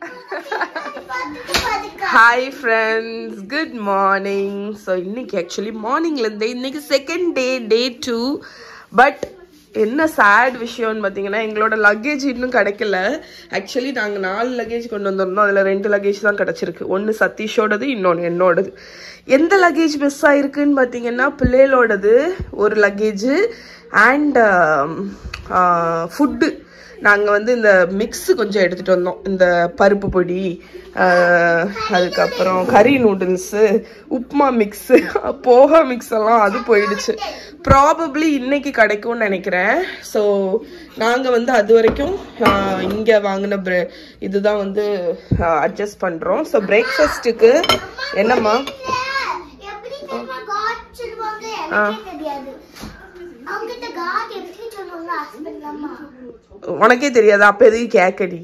Hi friends good morning so இன்னைக்கு actually மார்னிங்லேருந்து இன்னைக்கு second day day two but என்ன சேட் விஷயம்னு பார்த்தீங்கன்னா எங்களோட லக்கேஜ் இன்னும் கிடைக்கல ஆக்சுவலி நாங்கள் நாலு லக்கேஜ் கொண்டு வந்திருந்தோம் அதில் ரெண்டு லக்கேஜ் தான் கிடச்சிருக்கு ஒன்று சதீஷோடது இன்னொன்று என்னோடது எந்த லக்கேஜ் மிஸ் ஆயிருக்குன்னு பார்த்தீங்கன்னா பிள்ளைகளோடது ஒரு லக்கேஜு அண்ட் ஃபுட்டு நாங்கள் வந்து இந்த மிக்ஸ் கொஞ்சம் எடுத்துகிட்டு வந்தோம் இந்த பருப்பு பொடி ஆஹ், அதுக்கப்புறம் கறி noodles upma mix poha mix எல்லாம் அது போயிடுச்சு ப்ராபப்ளி இன்னைக்கு கிடைக்கும்னு நினைக்கிறேன் ஸோ நாங்கள் வந்து அது வரைக்கும் இங்கே வாங்கின ப்ரெ இதுதான் வந்து அட்ஜஸ்ட் பண்ணுறோம் ஸோ பிரேக்ஃபாஸ்ட்டுக்கு என்னம்மா எப்படி தெரியுமா காட் சொல்லுவாங்க எனக்கே தெரியாது அவங்கிட்ட காட் எப்படி சொல்லுவாங்க ஹஸ்பண்ட் அம்மா உனக்கே தெரியாதா அப்போ எதுக்கு கேட்கடி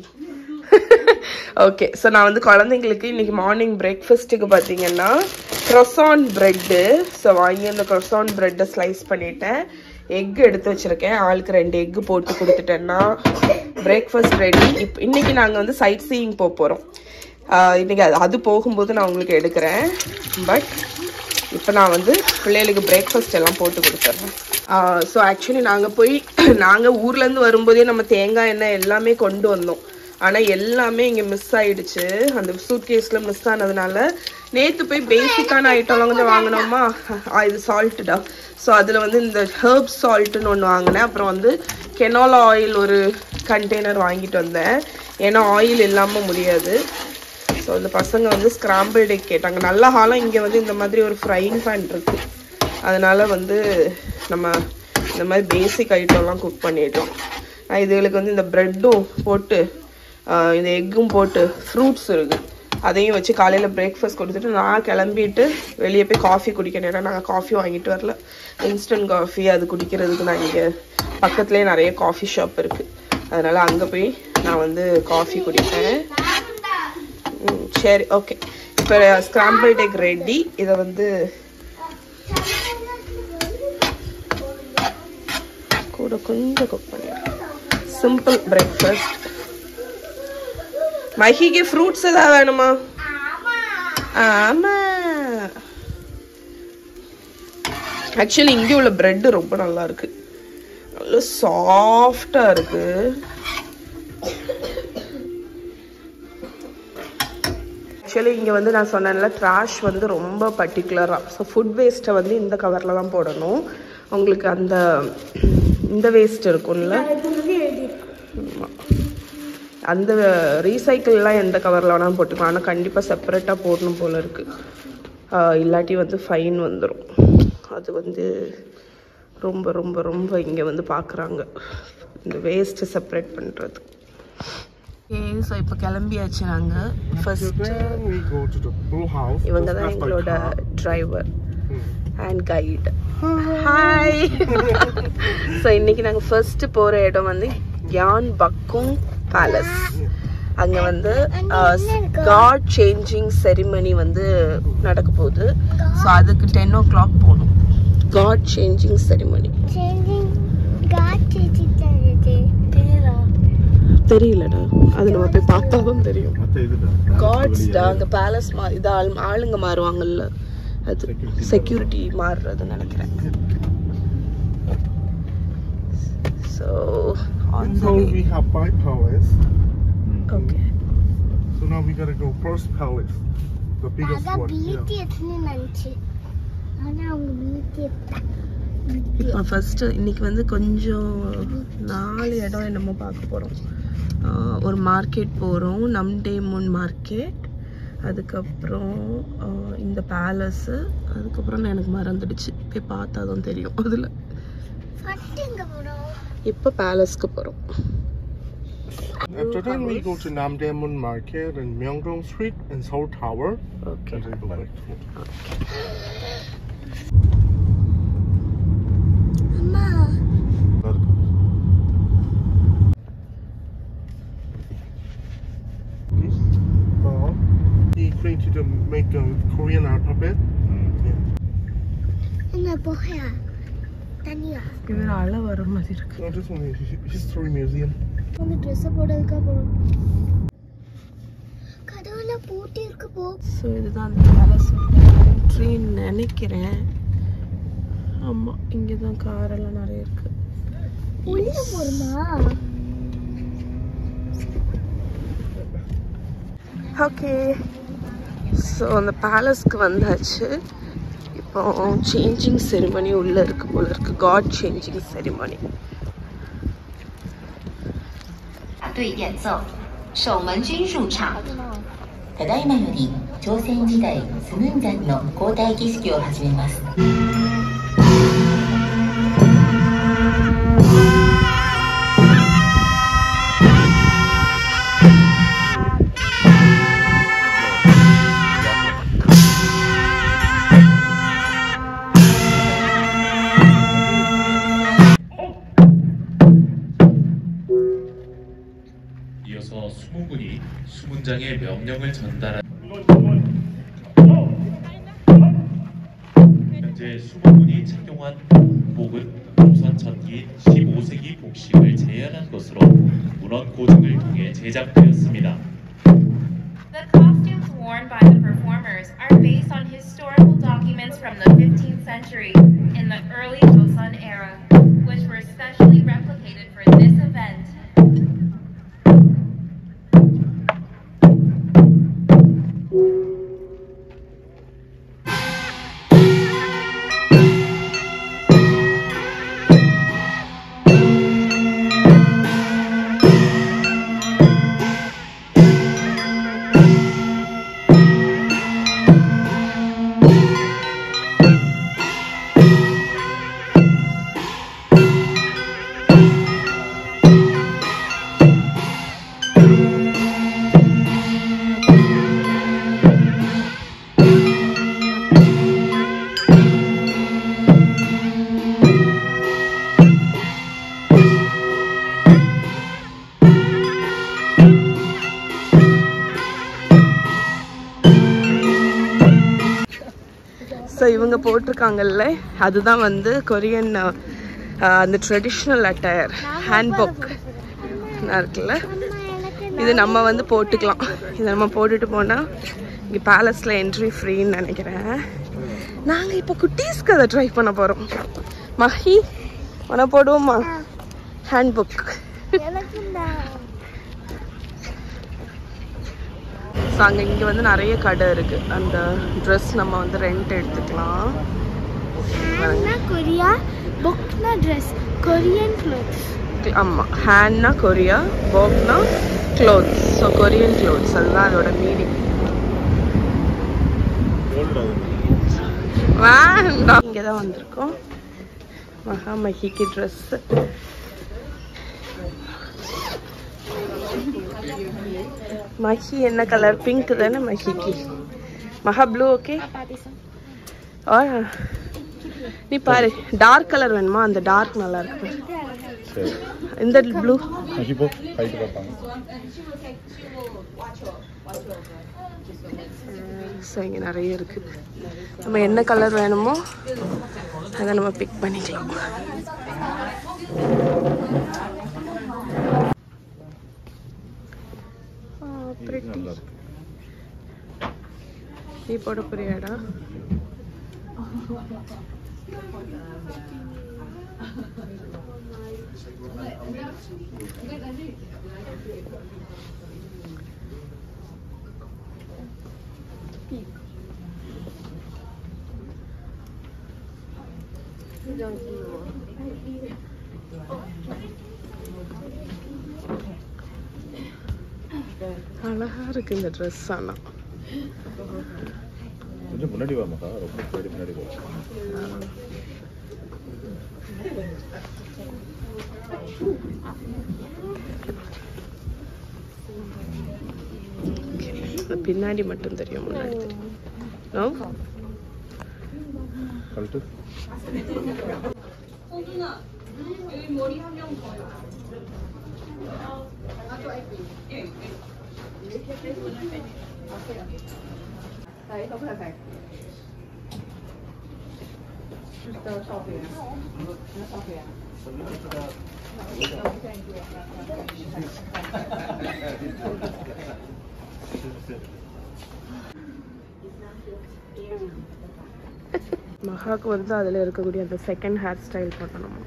ஓகே ஸோ நான் வந்து குழந்தைங்களுக்கு இன்னைக்கு மார்னிங் பிரேக்ஃபாஸ்ட்டுக்கு பார்த்தீங்கன்னா க்ரொசான் ப்ரெட்டு ஸோ வாங்கி அந்த க்ரொசான் ப்ரெட்டை ஸ்லைஸ் பண்ணிட்டேன் எக் எடுத்து வச்சிருக்கேன் ஆளுக்கு ரெண்டு எக்கு போட்டு கொடுத்துட்டேன்னா பிரேக்ஃபாஸ்ட் ரெடி இப்போ இன்னைக்கு நாங்கள் வந்து சைட் சீயிங் போக போகிறோம் இன்னைக்கு அது அது போகும்போது நான் உங்களுக்கு எடுக்கிறேன் பட் இப்போ நான் வந்து பிள்ளைகளுக்கு பிரேக்ஃபாஸ்ட் எல்லாம் போட்டு கொடுத்துட்றேன் ஸோ ஆக்சுவலி நாங்கள் போய் நாங்கள் ஊர்லேருந்து வரும்போதே நம்ம தேங்காய் எண்ணெய் எல்லாமே கொண்டு வந்தோம் ஆனால் எல்லாமே இங்கே மிஸ் ஆயிடுச்சு அந்த சூட்கேஸில் மிஸ் ஆனதுனால நேற்று போய் பேசிக்கான ஐட்டம்லாம் கொஞ்சம் வாங்கினோமா ஆ, இது சால்ட்டுடா ஸோ அதில் வந்து இந்த ஹர்ப் சால்ட்டுன்னு ஒன்று வாங்கினேன் அப்புறம் வந்து கெனோலா ஆயில் ஒரு கண்டெய்னர் வாங்கிட்டு வந்தேன் ஏன்னா ஆயில் இல்லாமல் முடியாது ஸோ இந்த பசங்க வந்து ஸ்கிராம்பிள் எக் கேட்டாங்க நல்ல ஹாலம் இங்கே வந்து இந்த மாதிரி ஒரு ஃப்ரைங் பேன் இருக்கு அதனால வந்து நம்ம இந்த மாதிரி பேசிக் ஐட்டம்லாம் குக் பண்ணிட்டோம் நான் இதுகளுக்கு வந்து இந்த ப்ரெட்டும் போட்டு ஆஹ் இந்த எக்கும் போட்டு ஃப்ரூட்ஸ் இருக்கு அதையும் வச்சு காலையில் பிரேக்ஃபாஸ்ட் கொடுத்துட்டு நான் கிளம்பிட்டு வெளியே போய் காஃபி குடிக்கணும் ஏன்னா நாங்கள் காஃபி வாங்கிட்டு வரல இன்ஸ்டன்ட் காஃபி அது குடிக்கிறதுக்கு நான் இங்கே பக்கத்துலேயே நிறைய காஃபி ஷாப் இருக்குது அதனால் அங்கே போய் நான் வந்து காஃபி குடிப்பேன் ம், சரி ஓகே இப்போ ஸ்கிராம்பிள்ட் எக் ரெடி இதை வந்து கூட கொஞ்சம் குக் பண்ணிடுறேன் சிம்பிள் பிரேக்ஃபாஸ்ட் மஹிக்கு ஃப்ரூட்ஸ் ஏதாவது வேணுமா ஆமா ஆக்சுவலி இங்கே உள்ள பிரெட் ரொம்ப நல்லா இருக்கு நல்ல சாஃப்டா இருக்கு ஆக்சுவலி இங்கே வந்து நான் சொன்னேன்ல ட்ராஷ் வந்து ரொம்ப பர்டிகுலராக ஸோ ஃபுட் வேஸ்ட்டை வந்து இந்த கவரில் தான் போடணும் உங்களுக்கு அந்த இந்த வேஸ்ட் இருக்கும்ல ஆமா. அந்த ரீசைக்கிள்லாம் எந்த கவரில் வேணாலும் போட்டுக்கலாம் ஆனால் கண்டிப்பாக செப்பரேட்டாக போடணும் போல இருக்குது இல்லாட்டி வந்து ஃபைன் வந்துடும் அது வந்து ரொம்ப ரொம்ப ரொம்ப இங்கே வந்து பார்க்குறாங்க இந்த வேஸ்ட்டை செப்பரேட் பண்ணுறது ஓகே ஸோ இப்போ கிளம்பியாச்சு நாங்கள் first Then we go to the blue house. இவங்க Just தான் left by எங்களோட car. Driver and guide hi so இன்னைக்கு நாங்கள் ஃபர்ஸ்ட் போகிற இடம் வந்து யான் பக்கும் பேலஸ் அங்கே வந்து காட் சேஞ்சிங் செரிமனி வந்து நடக்க போகுது ஸோ அதுக்கு டென் ஓ கிளாக் போகணும் guard changing ceremony changing guard changing தெரியல தெரியலடா அது நம்ம போய் பார்த்தா தான் தெரியும் மத்த இதுடா. காட்ஸ்டா அங்க பேலஸ் மா இது ஆள் ஆளுங்க மாறுவாங்கல்ல அது செக்யூரிட்டி மாறுறதுன்னு நினைக்கிறேன் so on So we have five palace. Okay So now we gotta go first palace. The biggest அதான் one. Yeah. பிடிஎஸ்னு நினைச்சு ஆனா அவங்க பிடிஎஸ் இப்போ ஃபர்ஸ்ட் இன்னைக்கு வந்து கொஞ்சம் நாலு இடம் என்னமோ பார்க்க போகிறோம் ஒரு மார்க்கெட் போகிறோம் நம்டே முன் மார்க்கெட் அதுக்கப்புறம் ஆஹ், இந்த பேலஸு அதுக்கப்புறம் நான் எனக்கு மறந்துடுச்சு போய் பார்த்தா தான் தெரியும் அதில் ஃபர்ஸ்ட் எங்க போறோம் இப்போ பேலஸ்க்கு போகிறோம் After that we go to Namdaemun Market and Myeongdong Street and Seoul Tower. Okay And then go back to அம்மா Uh, he created to make a Korean alphabet. Yeah. என்ன போகையா தனியா இவர் அழ வர மாதிரி இருக்கு No, this one is hi- History Museum. உங்க dress போடுறதுக்கா போறோம் கூட்டிருக்கு போ ஸோ இதுதான் அந்த பேலஸ் என்ட்ரின்னு நினைக்கிறேன் ஆமாம் இங்கே தான் காரெல்லாம் நிறைய இருக்கு உள்ள போறமா ஓகே ஸோ அந்த பேலஸ்க்கு வந்தாச்சு இப்போ சேஞ்சிங் செரிமனி உள்ளே இருக்கு போல இருக்கு guard changing ceremony 队演奏，守门军入场。ただいまより朝鮮時代スムン山の交代儀式を始めます。 이어서 수문군이 수문장의 명령을 전달한 현재 수문군이 착용한 복은 조선 전기인 15세기 복식을 재현한 것으로 문헌 고증을 통해 제작되었습니다. The costumes worn by the performers are based on historical documents from the 15th century in the early Joseon era, which were specially replicated for this event. So இவங்க போட்டிருக்காங்கல்ல அதுதான் வந்து Korean அந்த traditional attire hand book இருக்குல்ல இது நம்ம வந்து போட்டுக்கலாம் இதை நம்ம போட்டுட்டு போனால் இங்கே பேலஸில் என்ட்ரி ஃப்ரீன்னு நினைக்கிறேன் நாங்கள் இப்போ குட்டீஸ்க்கு அதை ட்ரை பண்ண போகிறோம் மஹி உன போடுவோமா ஹேண்ட் புக் எனக்கு ஸோ அங்கே இங்கே வந்து நிறைய கடை இருக்குது அந்த ட்ரெஸ் நம்ம வந்து ரெண்ட் எடுத்துக்கலாம் ஹேண்ட்னா கொரியா புக்னா ட்ரெஸ் கொரியன் க்ளோத்ஸ் ஆமாம் ஹேண்ட்னா கொரியா போக்னா க்ளோத்ஸ் ஸோ கொரியன் க்ளோத்ஸ் அதுதான் அதோட மீனிங் வேண்டாம் இங்கே தான் வந்திருக்கோம் மகாமகிக்கு ட்ரெஸ்ஸு மஹி என்ன கலர் பிங்க் தானே மஹிக்கு மகா ப்ளூ ஓகே ஆ நீ பாரு டார்க் கலர் வேணுமா அந்த டார்க் நல்லா இருக்கு பாரு. இந்த ப்ளூ ஸோ இங்கே நிறைய இருக்கு நம்ம என்ன கலர் வேணுமோ அதை நம்ம பிக் பண்ணிக்கலாம் ஆ, pretty. நீ போட போறியாடா அழகா இருக்கு இந்த ட்ரெஸ் ஆனா கொஞ்சம் முன்னாடி வா மகா ரொம்ப பின்னாடி முன்னாடி வா இந்த பின்னாடி மட்டும் தெரியும் முன்னாடி தெரியும் நோ கழட்டு மகாக்கு வந்து அதில் இருக்கக்கூடிய அந்த செகண்ட் ஹேர் ஸ்டைல் பண்ணணுமா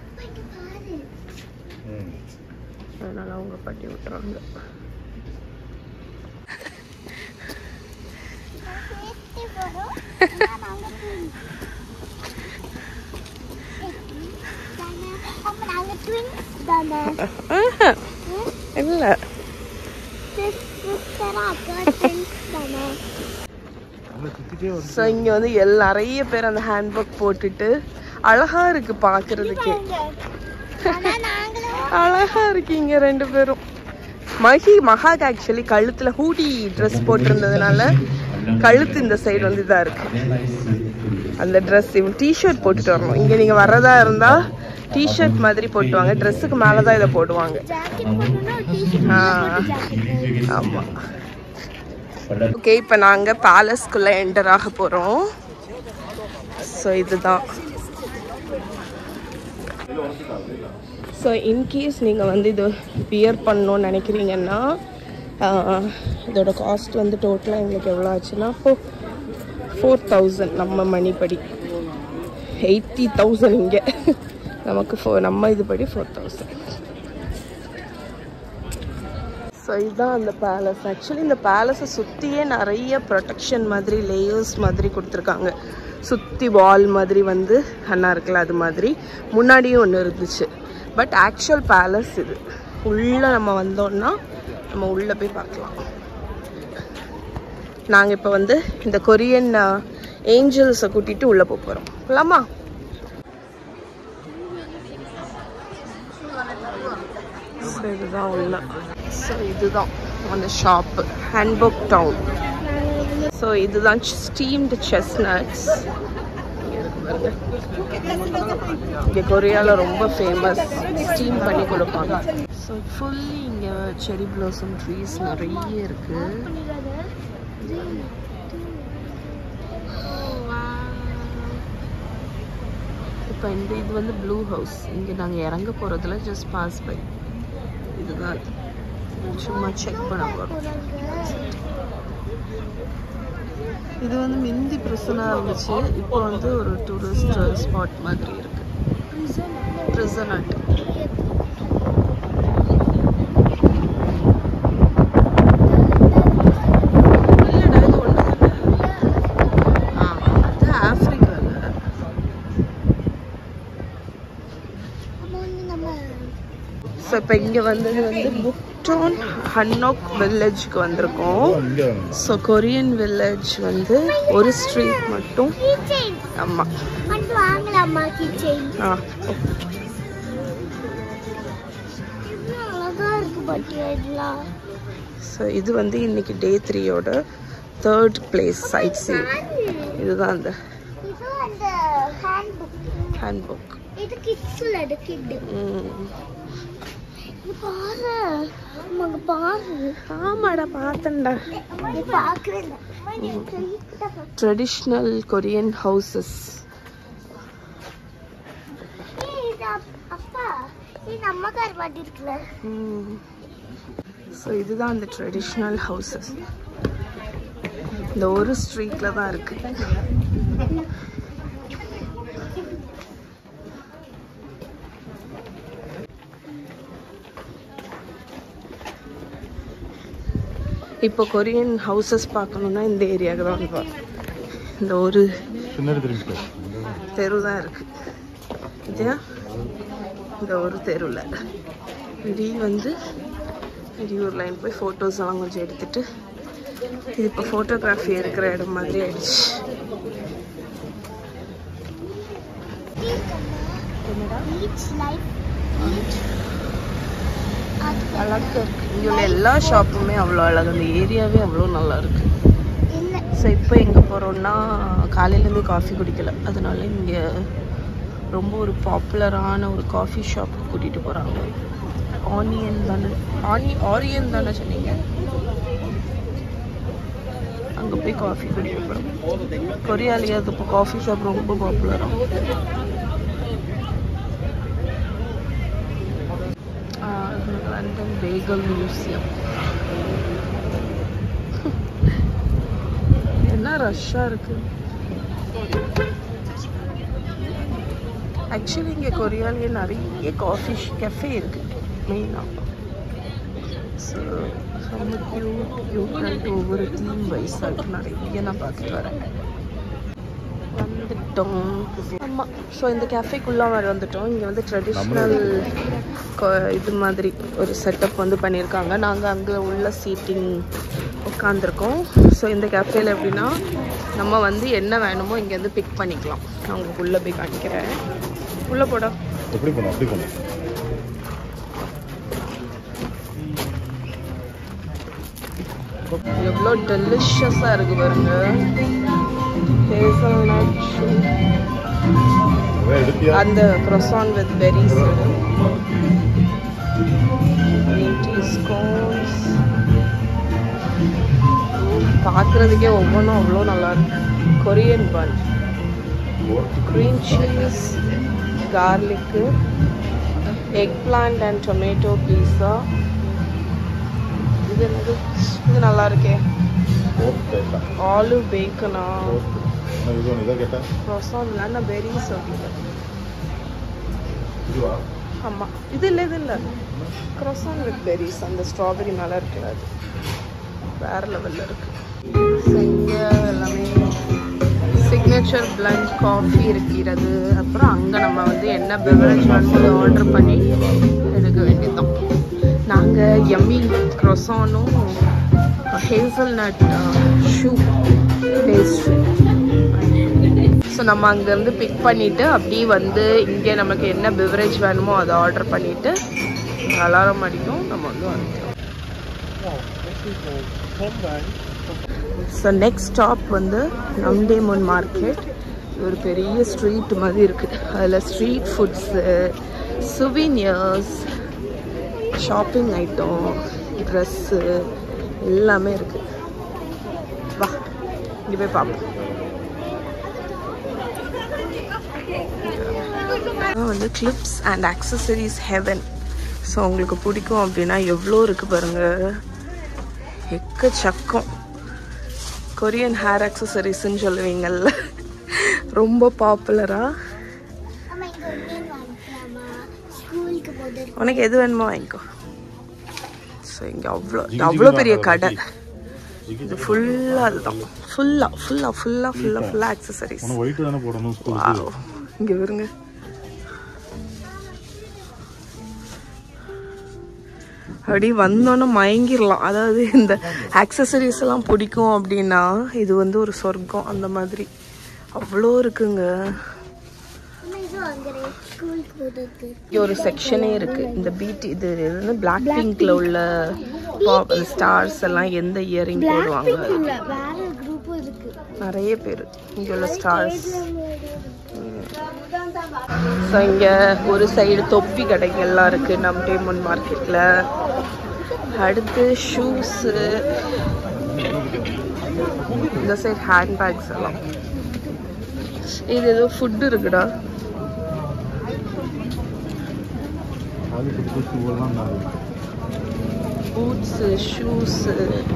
அதனால அவங்க பண்ணி விட்டுறாங்க அப்ப நாங்க twins தானே ஆஹா, இல்ல சிஸ்டரா அக்கா twins தானே ஸோ இங்க வந்து எல் நிறைய பேர் அந்த ஹேண்ட்பேக் போட்டுட்டு அழகா இருக்கு பாக்குறதுக்கே ஆனா நாங்களும் அழகா இருக்கீங்க ரெண்டு பேரும் மகி மகாக்கு ஆக்சுவலி கழுத்துல ஹூடி ட்ரெஸ் போட்டிருந்ததுனால கழுத்து இந்த சைடு வந்து இதா இருக்கு அந்த ட்ரெஸ் இவன் டிஷர்ட் போட்டுட்டு வரணும் இங்க நீங்க வர்றதா இருந்தா டிஷர்ட் மாதிரி போட்டுவாங்க ட்ரெஸ்ஸுக்கு மேலதான் இதை போடுவாங்க ஜாக்கெட் போட்டோம்னா டிஷர்ட் ஆ. ஜாக்கெட் ஆமா ஓகே இப்போ நாங்க பேலஸ்க்குள்ள என்டர் ஆக போறோம் ஸோ இதுதான் ஸோ இன்கேஸ் நீங்கள் வந்து இது வியர் பண்ணணும்னு நினைக்கிறீங்கன்னா ஆஹ், இதோட காஸ்ட் வந்து டோட்டலாக எங்களுக்கு எவ்வளோ ஆச்சுன்னா ஃபோ ஃபோர் தௌசண்ட் நம்ம மணிப்படி எயிட்டி தௌசண்ட் இங்கே நமக்கு ஃபோ நம்ம இதுபடி ஃபோர் தௌசண்ட் ஸோ இதுதான் அந்த பேலஸ் ஆக்சுவலி இந்த பேலஸை சுற்றியே நிறைய ப்ரொடெக்ஷன் மாதிரி லேயர்ஸ் மாதிரி கொடுத்துருக்காங்க சுற்றி வால் மாதிரி வந்து அண்ணா இருக்குல்ல அது மாதிரி முன்னாடியும் ஒன்று இருந்துச்சு பட் ஆக்சுவல் பேலஸ் இது உள்ளே நம்ம வந்தோம்னா நம்ம உள்ளே போய் பார்க்கலாம் நாங்கள் இப்போ வந்து இந்த கொரியன் ஏஞ்சல்ஸை கூட்டிகிட்டு உள்ளே போக போகிறோம் போகலாமா ஸோ இதுதான் உள்ள ஸோ இதுதான் அந்த ஷாப்பு ஹேண்ட்புக் டவுன் ஸோ இதுதான் ஸ்டீம்டு செஸ்னட்ஸ் இங்கே கொரியாவில் ரொம்ப ஃபேமஸ் ஸ்டீம் பண்ணி கொடுப்பாங்க ஸோ ஃபுல்லி இங்கே செரி ப்ளோசம் ட்ரீஸ் நிறைய இருக்குது இப்போ இந்த இது வந்து ப்ளூ ஹவுஸ் இங்கே நாங்கள் இறங்க போகிறதுல ஜஸ்ட் பாஸ் பை இதுதான் அது. சும்மா செக் பண்ண போகிறோம் இது வந்து மிந்தி ப்ரிசனாக இருந்துச்சு இப்போ வந்து ஒரு டூரிஸ்ட் ஸ்பாட் மாதிரி இருக்கு ப்ரிசனட் இல்லடா இது ஒன்று ஆ அது ஆஃப்ரிக்காவில் நம்ம ஸோ இப்போ இங்கே வந்தது வந்து புக்டோன் ஹன்னோக் வில்லேஜ்க்கு வந்திருக்கோம் ஸோ கொரியன் வில்லேஜ் வந்து ஒரு ஸ்ட்ரீட் மட்டும் கீச்செயின் ஆமாம் வந்து வாங்கலாமா கீச்செயின் ஆ இவ்வளோ அழகா இருக்கு பாட்டியா இதெல்லாம் ஸோ இது வந்து இன்னைக்கு டே த்ரீயோட தேர்ட் பிளேஸ் சைட் சீன் இதுதான் அந்த இது அந்த ஹேண்ட் புக் ஹேண்ட் புக் இது கிட்ஸ் உள்ளது கிட் இது பாரு அம்மா இங்க பாரு ஆமாடா பார்த்தேன்டா இது பாக்குறேன் ட்ரெடிஷ்னல் கொரியன் ஹவுசஸ் இது அப்- அப்பா இது அம்மாக்கார் பாட்டி இருக்குல்ல ஸோ இதுதான் அந்த ட்ரெடிஷ்னல் ஹவுசஸ் இந்த ஒரு ஸ்ட்ரீட்ல தான் இருக்கு இப்போ கொரியன் ஹவுசஸ் பார்க்கணுன்னா இந்த ஏரியாவுக்கு தான் வந்து பார்க்கணும். இந்த ஒரு தெரு தான் இருக்கு இல்லையா இந்த ஒரு தெருவில் இப்படி வந்து வெளியூர் லைன் போய் ஃபோட்டோஸ் எல்லாம் கொஞ்சம் எடுத்துட்டு இது இப்போ ஃபோட்டோகிராஃபி எடுக்கிற இடம் மாதிரி ஆயிடுச்சு பீச் லைஃப் பீச் அழகா இருக்கு இங்க உள்ள எல்லா ஷாப்புமே அவ்வளோ அழகு அந்த ஏரியாவே அவ்வளோ நல்லா இருக்கு இல்ல ஸோ இப்போ எங்கே போகிறோம்னா காலையிலேருந்து காஃபி குடிக்கல அதனால இங்கே ரொம்ப ஒரு பாப்புலரான ஒரு காஃபி ஷாப் கூட்டிகிட்டு போகிறாங்க ஆனியன் தானே ஆனி ஆரியன் தானே சொன்னீங்க அங்கே போய் காஃபி குடிக்க போகிறோம் கொரியாலேயே அது இப்போ காஃபி ஷாப் ரொம்ப பாப்புலராக லண்டன் பேகல் மியூசியம் என்ன ரஷ்ஷாக இருக்கு ஆக்சுவலி இங்கே கொரியாலேயே நிறைய காஃபி கெஃபே இருக்கு மெயினாக ஸோ ரொம்ப க்யூட் க்யூட் ஒவ்வொரு தீம் வைஸாக நிறைய நான் பார்த்துட்டு வரேன் வந்துட்டோம் ஆமாம் ஸோ இந்த கேஃபேக்குள்ளே வர வந்துட்டோம் இங்கே வந்து ட்ரெடிஷ்னல் இது மாதிரி ஒரு செட்டப் வந்து பண்ணியிருக்காங்க நாங்கள் அங்கே உள்ள சீட்டிங் உட்காந்துருக்கோம் ஸோ இந்த கேஃபேல எப்படின்னா நம்ம வந்து என்ன வேணுமோ இங்கேருந்து பிக் பண்ணிக்கலாம் நான் உங்களுக்கு உள்ளே போய் காணிக்கிறேன் உள்ளே போடா எப்படி பண்ணும் அப்படி பண்ணும் எவ்வளோ டெலிஷியஸாக இருக்கு பாருங்க ஹேசல்நட் அதான் எடுத்தியா அந்த croissant with berries green tea scones பார்க்குறதுக்கே ஒவ்வொன்றும் அவ்வளோ நல்லா இருக்கு Korean bun green cheese garlic eggplant and tomato pizza இது என்னது இது நல்லா இருக்கே போஸ்ட் கேட்டா ஆலிவ் பேக்கனா நான் இது ஒன்று இதை கேட்டா croissant இல்லைன்னா பெரிஸ் அப்படின்னு இதுவா ஆமாம் இது இல்லை இது இல்லை croissant வித் பெரிஸ் அந்த ஸ்ட்ராபெரி மேலே இருக்குது அது வேற லெவலில் இருக்கு ஸோ இங்கே எல்லாமே சிக்னேச்சர் பிளண்ட் காஃபி இருக்கிறது அப்புறம் அங்கே நம்ம வந்து என்ன பெவரேஜ் வந்து ஆர்டர் பண்ணி எடுக்க வேண்டியதுதான் நாங்கள் எம்மி க்ரொசானும் ஹேசல் நட் ஷூ பேஸ்ட்ரி ஸோ நம்ம அங்கேருந்து பிக் பண்ணிவிட்டு அப்படியே வந்து இங்கே நமக்கு என்ன பெவரேஜ் வேணுமோ அதை ஆர்டர் பண்ணிவிட்டு அலாரம் அடிக்கும் நம்ம வந்து வந்துட்டோம் ஸோ நெக்ஸ்ட் ஸ்டாப் வந்து நம்டேமோன் மார்க்கெட் ஒரு பெரிய ஸ்ட்ரீட் மாதிரி இருக்குது அதில் street foods souvenirs shopping item dress எல்லாமே இருக்குது வா இங்கே போய் பார்ப்போம் அதான் வந்து clips and accessories heaven so உங்களுக்கு பிடிக்கும் அப்படின்னா எவ்வளோ இருக்குது பாருங்கள் எக்கச்சக்கம் கொரியன் ஹேர் அக்சசரிஸ்ன்னு சொல்லுவீங்கல்ல ரொம்ப பாப்புலராக அம்மா இங்க ஒரு மீன் வாங்கிக்கலாமா ஸ்கூலுக்கு போது உனக்கு எது வேணுமோ வாங்கிக்கோ ஸோ இங்கே அவ்வளோ அவ்வளோ பெரிய கடை இது ஃபுல்லாக அதுதான் ஃபுல்லாக ஃபுல்லாக ஃபுல்லாக ஃபுல்லாக ஃபுல்லாக அக்சசரிஸ் உனக்கு ஒயிட் தானே போடணும் ஸ்கூலுக்கு இங்கே வருங்க அப்படி வந்தோன்னே மயங்கிடலாம் அதாவது இந்த அக்சசரிஸ் எல்லாம் பிடிக்கும் அப்படின்னா இது வந்து ஒரு சொர்க்கம் அந்த மாதிரி அவ்வளோ இருக்குங்க அம்மா இது வாங்குறேன் ஸ்கூலுக்கு போகிறதுக்கு இங்கே ஒரு செக்ஷனே இருக்கு இந்த பீட் இது வந்து பிளாக் பிங்க்ல உள்ள ஸ்டார்ஸ் எல்லாம் எந்த இயரிங் போடுவாங்க இல்ல வேற குரூப்பும் இருக்கு நிறைய பேர் இங்கே உள்ள ஸ்டார்ஸ் ஸோ இங்கே ஒரு சைடு தொப்பி கடைகள்லாம் இருக்குது நம்ம டேமன் மார்க்கெட்டில் அடுத்து ஷூஸு இந்த சைடு ஹேண்ட்பேக்ஸ் எல்லாம் இது ஏதோ ஃபுட்டு இருக்குடா அது புது ஷூவெல்லாம் நான் பூட்ஸு ஷூஸு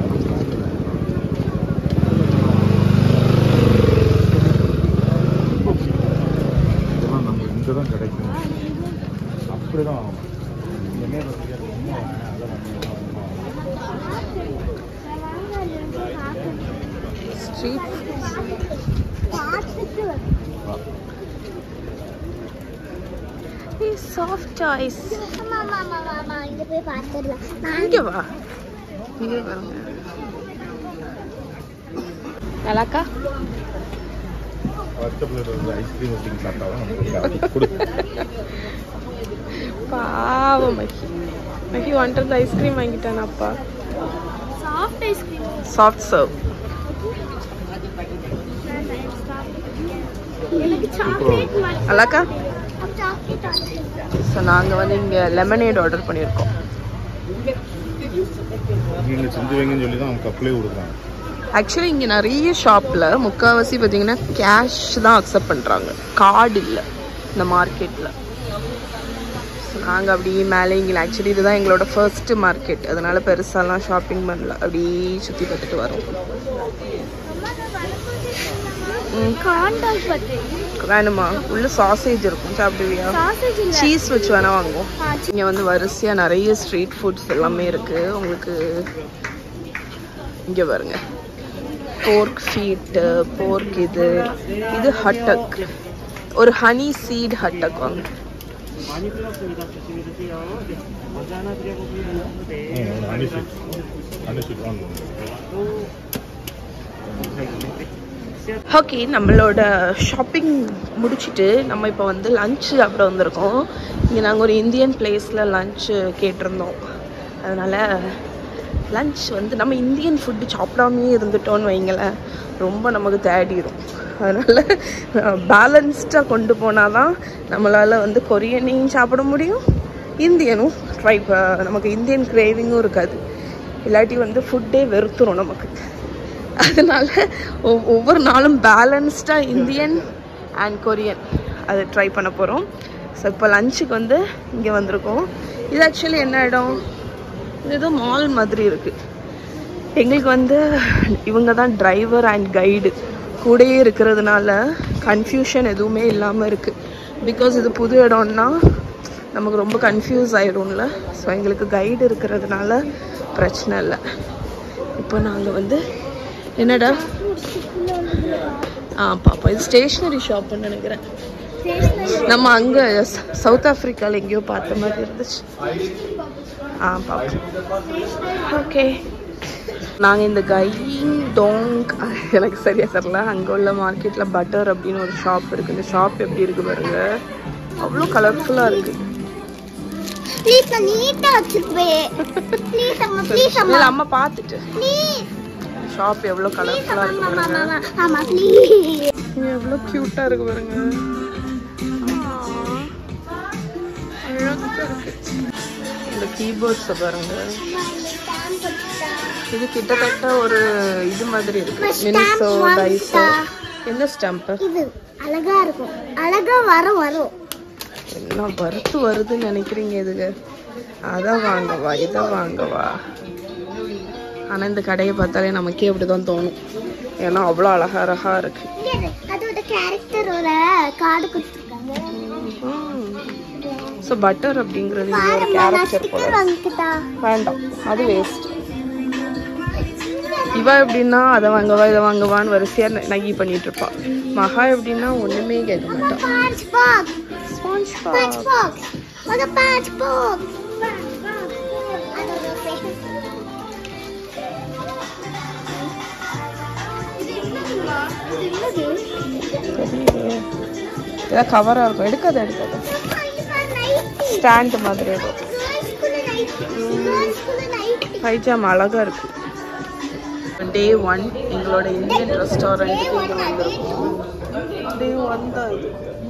இதெல்லாம் நம்ம இங்கே தான் கிடைக்கும் அப்படி தான் ஆகும் என்ன ஸ்ட்ரீட் பார்த்துட்டு சாஃப்ட் டாய்ஸ் அம்மா அம்மா அம்மா அம்மா இங்க போய் பார்த்துடலாம் நான் இங்கே வா இங்கே பாருங்க நல்லாக்கா அடுத்த பிளேட் வந்து ஐஸ்கிரீம் வச்சுன்னு சாப்பிட்டா தான் நமக்கு கொடு பாவம் மஹி மஹி வந்துட்டு ஐஸ்கிரீம் வாங்கிட்டான் அப்பா சாஃப்ட் ஐஸ்கிரீம் சாஃப்ட் சர்வ் எனக்கு சாக்லேட் மட்டும் நல்லாக்கா சாக்லேட் ஆர்டர் ஸோ நாங்கள் வந்து இங்கே லெமனேட் ஆர்டர் பண்ணியிருக்கோம் நீங்கள் செஞ்சு வைங்கன்னு சொல்லி தான் அவங்க கப்லேயே கொடுக்குறாங்க ஆக்சுவலி இங்கே நிறைய ஷாப்பில் முக்கால்வாசி பார்த்தீங்கன்னா கேஷ் தான் அக்செப்ட் பண்ணுறாங்க கார்டு இல்லை இந்த மார்க்கெட்டில் நாங்கள் அப்படியே மேலே இங்கே ஆக்சுவலி இதுதான் எங்களோட ஃபர்ஸ்ட் மார்க்கெட் அதனால பெருசாலாம் ஷாப்பிங் பண்ணல அப்படியே சுற்றி பார்த்துட்டு வரோம் காண்டால் பட்டு வேணுமா உள்ள சாசேஜ் இருக்கும் சாப்பிடுவியா சாசேஜ் இல்ல சீஸ் வச்சு வேணா வாங்குவோம் இங்கே வந்து வரிசையாக நிறைய ஸ்ட்ரீட் ஃபுட்ஸ் எல்லாமே இருக்கு உங்களுக்கு இங்கே பாருங்க போர்க் ஃபீட்டு போர்க் இது இது ஹட்டக் ஒரு ஹனி சீட் ஹட்டக் வாங்க 응, 아니씩. 아니씩 안 ஓகே நம்மளோட ஷாப்பிங் முடிச்சுட்டு நம்ம இப்போ வந்து லஞ்ச் சாப்பிட வந்திருக்கோம் இங்கே நாங்கள் ஒரு இந்தியன் பிளேஸில் லஞ்சு கேட்டிருந்தோம் அதனால் லஞ்ச் வந்து நம்ம இந்தியன் ஃபுட்டு சாப்பிடாமையே இருந்துட்டோம்னு வைங்களேன் ரொம்ப நமக்கு தேடிடும் அதனால் பேலன்ஸ்டாக கொண்டு போனால் தான் நம்மளால் வந்து கொரியனையும் சாப்பிட முடியும் இந்தியனும் ட்ரை நமக்கு இந்தியன் கிரேவிங்கும் இருக்காது இல்லாட்டி வந்து ஃபுட்டே வெறுத்துரும் நமக்கு அதனால ஒவ்- ஒவ்வொரு நாளும் பேலன்ஸ்டாக இந்தியன் அண்ட் கொரியன் அது ட்ரை பண்ண போகிறோம் ஸோ இப்போ லஞ்சுக்கு வந்து இங்கே வந்திருக்கோம் இது ஆக்சுவலி என்ன இடம் இது ஏதோ மால் மாதிரி இருக்குது எங்களுக்கு வந்து இவங்க தான் டிரைவர் அண்ட் கைடு கூடயே இருக்கிறதுனால கன்ஃபியூஷன் எதுவுமே இல்லாமல் இருக்குது பிகாஸ் இது புது இடம்னா நமக்கு ரொம்ப கன்ஃபியூஸ் ஆயிடும்ல ஸோ எங்களுக்கு கைடு இருக்கிறதுனால பிரச்சனை இல்லை இப்போ நாங்கள் வந்து என்னடா ஆ பாப்பா இது ஸ்டேஷ்னரி ஷாப்னு நினைக்கிறேன் நம்ம அங்கே சவுத் ஆஃப்ரிக்காவில் எங்கேயோ பார்த்த மாதிரி இருந்துச்சு ஆ பாப்பா ஓகே நாங்கள் இந்த கையிங் டோங் எனக்கு சரியா தெரியல அங்கே உள்ள மார்க்கெட்டில் பட்டர் அப்படின்னு ஒரு ஷாப் இருக்குது இந்த ஷாப் எப்படி இருக்கு பாருங்க அவ்வளோ கலர்ஃபுல்லாக இருக்குது ப்ளீஸ் நான் நீட்டா வச்சிருப்பேன் ப்ளீஸ் அம்மா ப்ளீஸ் அம்மா இல்லை அம்மா பார்த்துட்டு ப்ளீஸ் ஷாப் எவ்வளோ கலர்ஃபுல்லாக இருக்கு ஆமா பாருங்க ஆமா ஆமா ப்ளீஸ் இது எவ்வளோ க்யூட்டாக இருக்கு பாருங்க அழகா இருக்கு இந்த கீபோர்ட்ஸை பாருங்க இது கிட்டத்தட்ட ஒரு இது மாதிரி இருக்கு Stamp மினிசோ வாங்கிட்டா. டைஸோ என்ன ஸ்டாம்பு இது அழகா இருக்கும் அழகா வரும் வரும் எல்லாம் வறுத்து வருதுன்னு நினைக்கிறீங்க இதுக்கு அதை வாங்கவா இதை வாங்கவா ஆனால் இந்த கடையை பார்த்தாலே நமக்கே அப்படிதான் தோணும் ஏன்னா அவ்வளோ அழகா அழகா இருக்கு இங்க இரு. அதோட கேரக்டரோட கார்டு கொடுத்துருக்காங்க ஸோ பட்டர் அப்படிங்கிறது இது ஒரு பாரும்மா நான் கேரக்டர் போல ஸ்டிக்கர் வாங்கிக்கிட்டா வேண்டாம் அது வேஸ்ட் இவ எப்படின்னா அதை வாங்கவா இதை வாங்கவான்னு வரிசையா ந- நகி பண்ணிட்டு இருப்பா மகா எப்படின்னா ஒண்ணுமே கேட்க மாட்டா punch box sponge punch box ஒரு பஞ்ச் பாக்ஸ் அதோட face. இது என்னதும்மா? இது என்னது? ஏதாவது கவரா இருக்கும் எடுக்காத எடுக்காத அம்மா, இது பாரு, nightly. ஸ்டாண்ட் மாதிரி இருக்கும் Girls-க்குள்ள nightly. Girls-க்குள்ள nightly. பைஜாமா அழகா இருக்கு டே ஒன் எங்களோட இந்தியன் ரெஸ்டாரண்ட்டுக்கு இங்கே வந்திருக்கோம் டே ஒன் தான் இது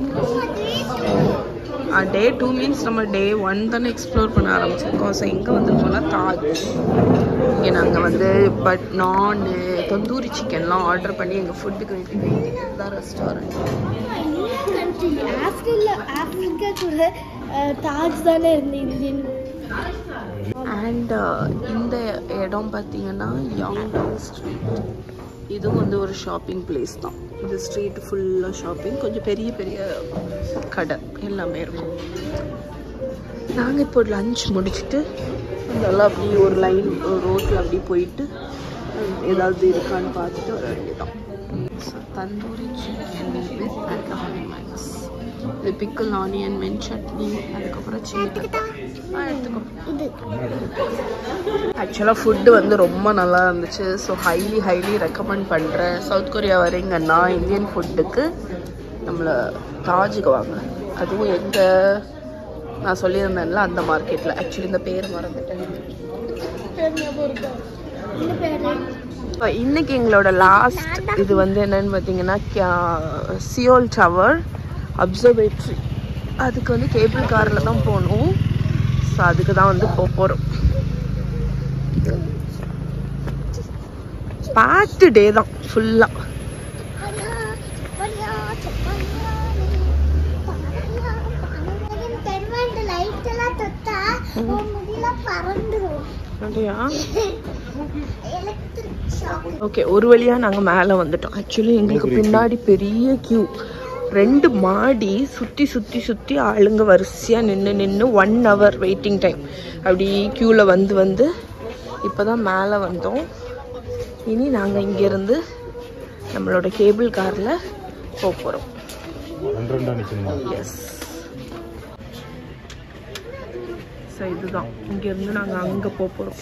டே டூ மீன்ஸ் நம்ம டே ஒன் தானே எக்ஸ்ப்ளோர் பண்ண ஆரம்பிச்சிருக்கோம் ஸோ எங்கே வந்திருக்கோம்னா தாஜ் இங்கே நாங்கள் வந்து பட் நான் தந்தூரி சிக்கன்லாம் ஆர்டர் பண்ணி எங்கள் ஃபுட்டுக்கு வேண்டி இதுதான் ரெஸ்டாரண்ட் ஆப்பிரிக்கா ஆப்பிரிக்கா கூட தாஜ் தானே இருந்து இந்தியன் அண்ட் இந்த இடம் பார்த்தீங்கன்னா யாங்டாங் ஸ்ட்ரீட் இதுவும் வந்து ஒரு ஷாப்பிங் பிளேஸ் தான் இந்த ஸ்ட்ரீட் ஃபுல்லாக ஷாப்பிங் கொஞ்சம் பெரிய பெரிய கடை எல்லாமே இருக்கும் நாங்கள் இப்போ லஞ்ச் முடிச்சுட்டு அதெல்லாம் அப்படியே ஒரு லைன் ரோட்டில் அப்படியே போயிட்டு ஹம், ஏதாவது இருக்கான்னு பார்த்துட்டு வர வேண்டியதான் tandoori chicken with alcohol max இது பிக்கல் ஆனியன் மென் சட்னி அதுக்கப்புறம் சில்லி ஆ எடுத்துக்கோ இது ஆக்சுவலாக ஃபுட்டு வந்து ரொம்ப நல்லா இருந்துச்சு ஸோ ஹைலி ஹைலி ரெக்கமெண்ட் பண்ணுறேன் சவுத் கொரியா வரீங்கன்னா இந்தியன் ஃபுட்டுக்கு நம்மளை தாஜுக்கு வாங்க அதுவும் எங்கே நான் சொல்லியிருந்தேன்ல அந்த மார்க்கெட்டில் ஆக்சுவலி இந்த பேர் மறந்துட்டேன் இந்த பேரு இப்போ இன்னைக்கு எங்களோட லாஸ்ட் இது வந்து என்னன்னு பார்த்தீங்கன்னா கியா- சியோல் டவர் அப்சர்வேட்ரி அதுக்கு வந்து கேபிள் காரில் தான் போகணும் ஸோ அதுக்கு தான் வந்து போக போகிறோம் பேக்டு டே தான் ஃபுல்லாக பெருமாண்டு லைட் இதெல்லாம் தொட்டா உன் முடியெல்லாம் பறந்துரும் அப்படியா எலக்ட்ரிக் ஷாக் ஓகே ஒரு வழியா நாங்க மேல வந்துட்டோம் ஆக்சுவலி எங்களுக்கு பின்னாடி பெரிய கியூ ரெண்டு மாடி சுத்தி சுத்தி சுத்தி ஆளுங்க வரிசையா நின்று நின்று ஒன் ஹவர் வெயிட்டிங் டைம் அப்படி கியூல வந்து வந்து இப்பதான் மேலே வந்தோம் இனி நாங்க இங்க இருந்து நம்மளோட கேபிள் கார்ல போக போறோம் ரெண்டு ரெண்டா நிற்கணுமா எஸ் ஸோ இதுதான் இங்க இருந்து நாங்க அங்க போக போறோம்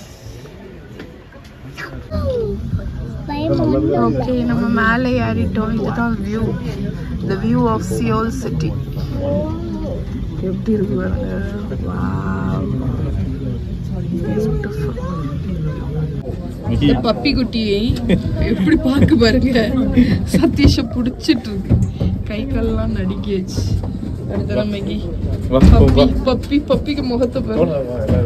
ஓகே நம்ம மேலே ஏறிட்டோம் இதுதான் view the view of Seoul city எப்படி இருக்கு பாருங்க பியூட்டிஃபுல் பப்பி குட்டியை எப்படி பார்க்க பாருங்க சதீஷ புடிச்சிட்டு இருக்கு கை கால்லாம் நடுங்கியாச்சு அடுத்த மேகி பப்பி பப்பி பப்பிக்கு முகத்தை பாருங்க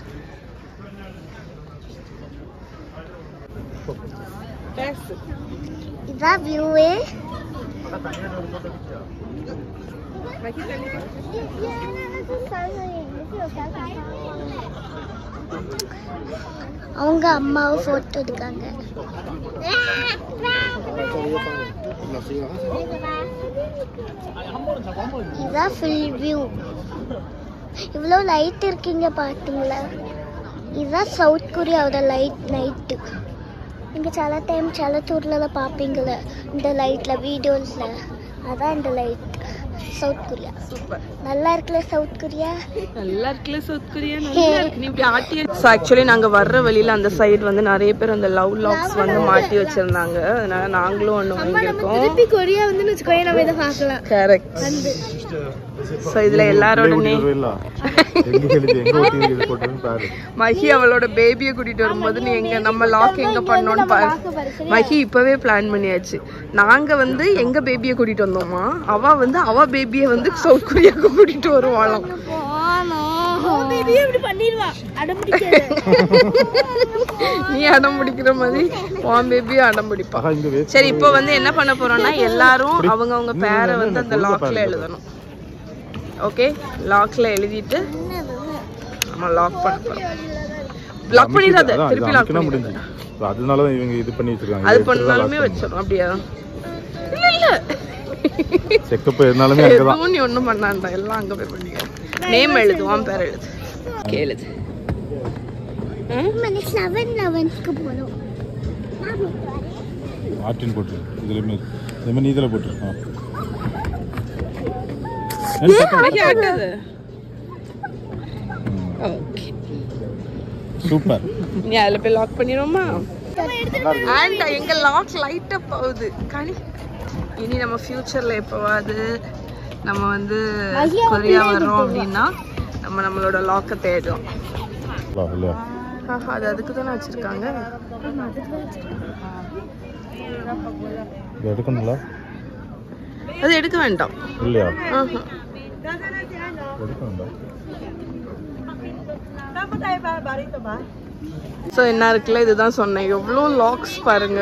இதான் வியூவே அவங்க அம்மாவை போட்டோ எடுக்காங்க இதான் ஃபுல் வியூ இவ்வளோ லைட் இருக்கீங்க பார்த்தீங்களா இதுதான் சவுத் கொரியாவோட லைட் நைட்டு இங்கே சில டைம் சில ஊர்ல பார்ப்பீங்கள இந்த லைட்டில் வீடியோஸில் அதான் இந்த லைட் சவுத் கொரியா சூப்பர் நல்லா இருக்குல்ல சவுத் கொரியா நல்லா இருக்குல்ல சவுத் கொரியா நல்லா இருக்கு நீ இப்படி ஆட்டி ஸோ ஆக்சுவலி நாங்க வர்ற வழியில அந்த சைடு வந்து நிறைய பேர் அந்த லவ் லாக்ஸ் வந்து மாட்டி வச்சிருந்தாங்க அதனால நாங்களும் ஒண்ணு வாங்கியிருக்கோம் கொரியா வந்து வச்சுக்கோ நம்ம இதை பார்க்கலாம் கரெக்ட் ஸோ இதுல எல்லாரோடனே இல்ல எங்க எழுதி எங்க ஒட்டி இது போட்டுன்னு பாரு மஹி அவளோட பேபியை கூட்டிட்டு வரும்போது நீ எங்க நம்ம லாக் எங்க பண்ணோம்னு பாரு மஹி இப்பவே பிளான் பண்ணியாச்சு நாங்க வந்து எங்க பேபியை கூட்டிட்டு வந்தோமா அவ வந்து அவ பேபியை வந்து சவுத் கொரியாவுக்கு கூட்டிட்டு வருவாளாம் நீ அடம் பிடிக்கிற மாதிரி உன் பேபியை அடம் பிடிப்பா ஆஹா இங்க வேஸ்ட் சரி இப்போ வந்து என்ன பண்ண போறோம்னா எல்லாரும் அவங்க அவங்க பேரை வந்து அந்த லாக்ல எழுதணும் ஓகே லாக்ல எழுதிட்டு நம்ம லாக் பண்ண போறோம் லாக் பண்ணிடாத அதான், திருப்பி இது லாக் அமுக்கினா பண்ணிடாத முடிஞ்சு So, அதனாலதான் இவங்க இது பண்ணி வச்சிருக்காங்க அது பண்ணாலுமே வச்சிடும் அப்படியா இல்ல இல்ல செக்கப் இருந்தாலுமே அங்கதான் எதுவும் நீ ஒண்ணும் பண்ணாண்டா எல்லாம் அங்க போய் பண்ணிக்க நேம் எழுதுவான் பேர் எழுது Okay, எழுது நெக்ஸ்ட் லெவன் லெவன்ஸ்க்கு போகிறோம் ஆர்டின் போட்டு இதுலயுமே இதே மாதிரி இதுல போட்டு ஆ. மகி ஆட்டாது ஓகே சூப்பர் நீ அதுல போய் லாக் பண்ணிடுவோமா அண்ட் எங்க லாக் லைட் அப் ஆகுது கனி இனி நம்ம ஃபியூச்சர்ல எப்பவாது நம்ம வந்து கொரியா வர்றோம் அப்படின்னா நம்ம நம்மளோட லாக்கை தேடுறோம் இல்லையா ஆஹா, அது அதுக்கு தானே வச்சிருக்காங்க இது எடுக்கணுங்களா அது எடுக்க வேண்டாம் இல்லையா ஆஹா. எடுக்க வேண்டாம் ஸோ என்ன இருக்குல்ல இதுதான் சொன்னேன் எவ்வளோ லாக்ஸ் பாருங்க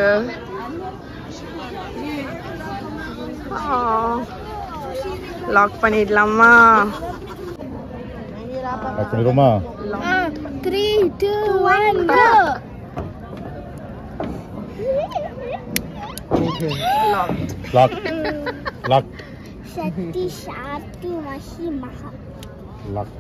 லாக் பண்ணிடலாமா அது பண்ணிடுமா three two one go lock lock சக்தி சார்த்தி மஷி மகா லாக்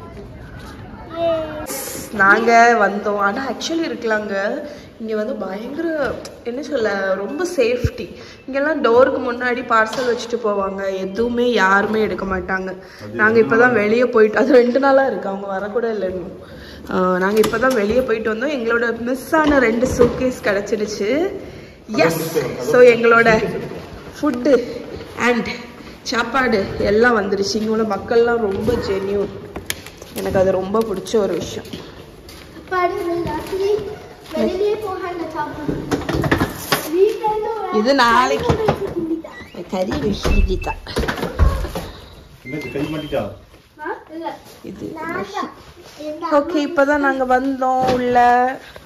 நாங்க வந்தோம் ஆனா ஆக்சுவலி இருக்கலாங்க இங்க வந்து பயங்கர என்ன சொல்ல ரொம்ப சேஃப்டி இங்கெல்லாம் டோருக்கு முன்னாடி பார்சல் வச்சுட்டு போவாங்க எதுவுமே யாருமே எடுக்க மாட்டாங்க நாங்க இப்பதான் வெளியே போயிட்டு அது ரெண்டு நாளா இருக்கு அவங்க வரக்கூட இல்லை இன்னும் ஆஹ் நாங்க இப்பதான் வெளியே போயிட்டு வந்தோம் எங்களோட மிஸ் ஆன ரெண்டு சூட்கேஸ் கிடைச்சிடுச்சு எஸ் ஸோ எங்களோட ஃபுட்டு அண்ட் சாப்பாடு எல்லாம் வந்துடுச்சு இங்கே உள்ள மக்கள்லாம் ரொம்ப ஜென்யூன் எனக்கு அது ரொம்ப பிடிச்ச ஒரு விஷயம் வெளியே போகாங்க சாப்பிடுங்க வீட்டில் இது நாளைக்கு கறி விஷயம் கை மாட்டிட்டா இது ஓகே இப்பதான் நாங்க வந்தோம் உள்ள